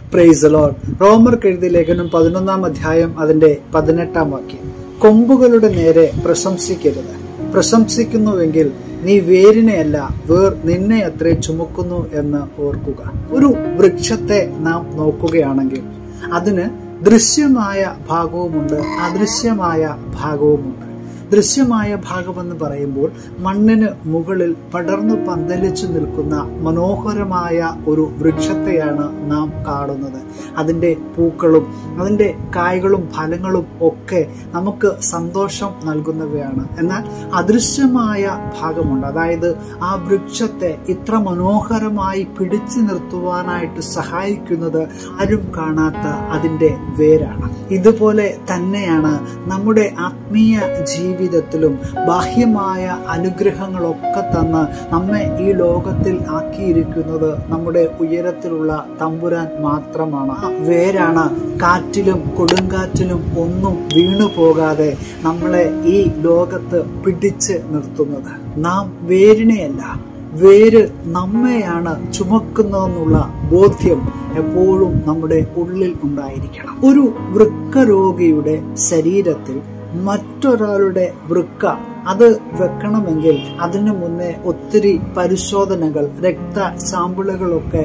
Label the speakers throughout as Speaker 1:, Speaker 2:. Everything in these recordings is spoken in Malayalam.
Speaker 1: പ്രൈസ് ലോഡ് റോമർക്ക് എഴുതിയ ലേഖനം പതിനൊന്നാം അധ്യായം അതിന്റെ പതിനെട്ടാം വാക്യം കൊമ്പുകളുടെ നേരെ പ്രശംസിക്കരുത് പ്രശംസിക്കുന്നുവെങ്കിൽ നീ വേരിനെയല്ല വേർ നിന്നെ അത്രേ ചുമക്കുന്നു എന്ന് ഓർക്കുക ഒരു വൃക്ഷത്തെ നാം നോക്കുകയാണെങ്കിൽ അതിന് ദൃശ്യമായ ഭാഗവുമുണ്ട് അദൃശ്യമായ ഭാഗവുമുണ്ട് ദൃശ്യമായ ഭാഗമെന്ന് പറയുമ്പോൾ മണ്ണിന് മുകളിൽ പടർന്നു പന്തലിച്ചു നിൽക്കുന്ന മനോഹരമായ ഒരു വൃക്ഷത്തെയാണ് നാം കാണുന്നത് അതിൻ്റെ പൂക്കളും അതിൻ്റെ കായ്കളും ഫലങ്ങളും ഒക്കെ നമുക്ക് സന്തോഷം നൽകുന്നവയാണ് എന്നാൽ അദൃശ്യമായ ഭാഗമുണ്ട് അതായത് ആ വൃക്ഷത്തെ ഇത്ര മനോഹരമായി പിടിച്ചു നിർത്തുവാനായിട്ട് സഹായിക്കുന്നത് ആരും കാണാത്ത അതിൻ്റെ വേരാണ് ഇതുപോലെ തന്നെയാണ് നമ്മുടെ ആത്മീയ ജീവിതത്തിലും ബാഹ്യമായ അനുഗ്രഹങ്ങളൊക്കെ തന്ന് നമ്മെ ഈ ലോകത്തിൽ ആക്കിയിരിക്കുന്നത് നമ്മുടെ ഉയരത്തിലുള്ള തമ്പുരാൻ മാത്രമാണ് ആ വേരാണ് കാറ്റിലും കൊടുങ്കാറ്റിലും ഒന്നും വീണു പോകാതെ നമ്മളെ ഈ ലോകത്ത് പിടിച്ച് നിർത്തുന്നത് നാം വേരിനെയല്ല വേര് നമ്മെയാണ് ചുമക്കുന്നതെന്നുള്ള ബോധ്യം എപ്പോഴും നമ്മുടെ ഉള്ളിൽ ഉണ്ടായിരിക്കണം ഒരു വൃക്കരോഗിയുടെ ശരീരത്തിൽ മറ്റൊരാളുടെ വൃക്ക അത് വെക്കണമെങ്കിൽ അതിനു മുന്നേ ഒത്തിരി പരിശോധനകൾ രക്ത സാമ്പിളുകളൊക്കെ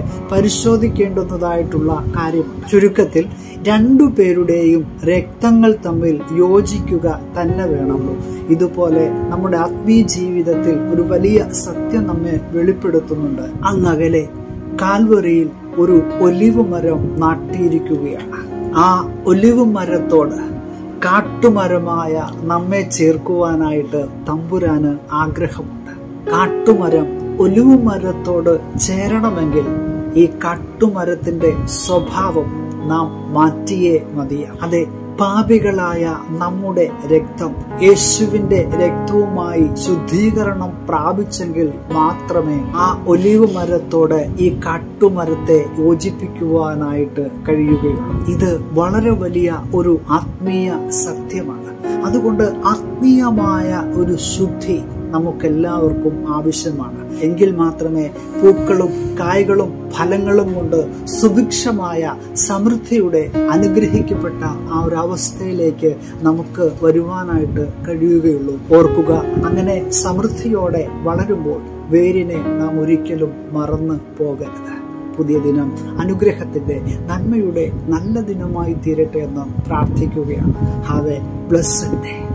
Speaker 1: പരിശോധിക്കേണ്ടുന്നതായിട്ടുള്ള കാര്യമുണ്ട് ചുരുക്കത്തിൽ രണ്ടു പേരുടെയും രക്തങ്ങൾ തമ്മിൽ യോജിക്കുക തന്നെ വേണമല്ലോ ഇതുപോലെ നമ്മുടെ ആത്മീയ ജീവിതത്തിൽ ഒരു വലിയ സത്യം നമ്മെ വെളിപ്പെടുത്തുന്നുണ്ട് അങ്ങകലെ കാൽവറിയിൽ ഒരു ഒലിവ് മരം നാട്ടിയിരിക്കുകയാണ് ആ ഒലിവ് മരത്തോട് കാട്ടുമരമായ നമ്മെ ചേർക്കുവാനായിട്ട് തമ്പുരാന് ആഗ്രഹമുണ്ട് കാട്ടുമരം ഒലിവ് മരത്തോട് ചേരണമെങ്കിൽ ഈ കാട്ടുമരത്തിന്റെ സ്വഭാവം നാം മാറ്റിയേ മതിയാ അതെ പാപികളായ നമ്മുടെ രക്തം യേശുവിന്റെ രക്തവുമായി ശുദ്ധീകരണം പ്രാപിച്ചെങ്കിൽ മാത്രമേ ആ ഒലിവ് മരത്തോട് ഈ കാട്ടുമരത്തെ യോജിപ്പിക്കുവാനായിട്ട് കഴിയുകയുള്ളൂ ഇത് വളരെ വലിയ ഒരു ആത്മീയ സത്യമാണ് അതുകൊണ്ട് ആത്മീയമായ ഒരു ശുദ്ധി നമുക്കെല്ലാവർക്കും ആവശ്യമാണ് എങ്കിൽ മാത്രമേ പൂക്കളും കായ്കളും ഫലങ്ങളും കൊണ്ട് സുഭിക്ഷമായ സമൃദ്ധിയുടെ അനുഗ്രഹിക്കപ്പെട്ട ആ ഒരു അവസ്ഥയിലേക്ക് നമുക്ക് വരുവാനായിട്ട് കഴിയുകയുള്ളൂ ഓർക്കുക അങ്ങനെ സമൃദ്ധിയോടെ വളരുമ്പോൾ വേരിനെ നാം ഒരിക്കലും മറന്നു പോകരുത് പുതിയ ദിനം അനുഗ്രഹത്തിന്റെ നന്മയുടെ നല്ല ദിനമായി തീരട്ടെ എന്ന് പ്രാർത്ഥിക്കുകയാണ് ഹാവ് എ ബ്ലസ്സഡ് ഡേ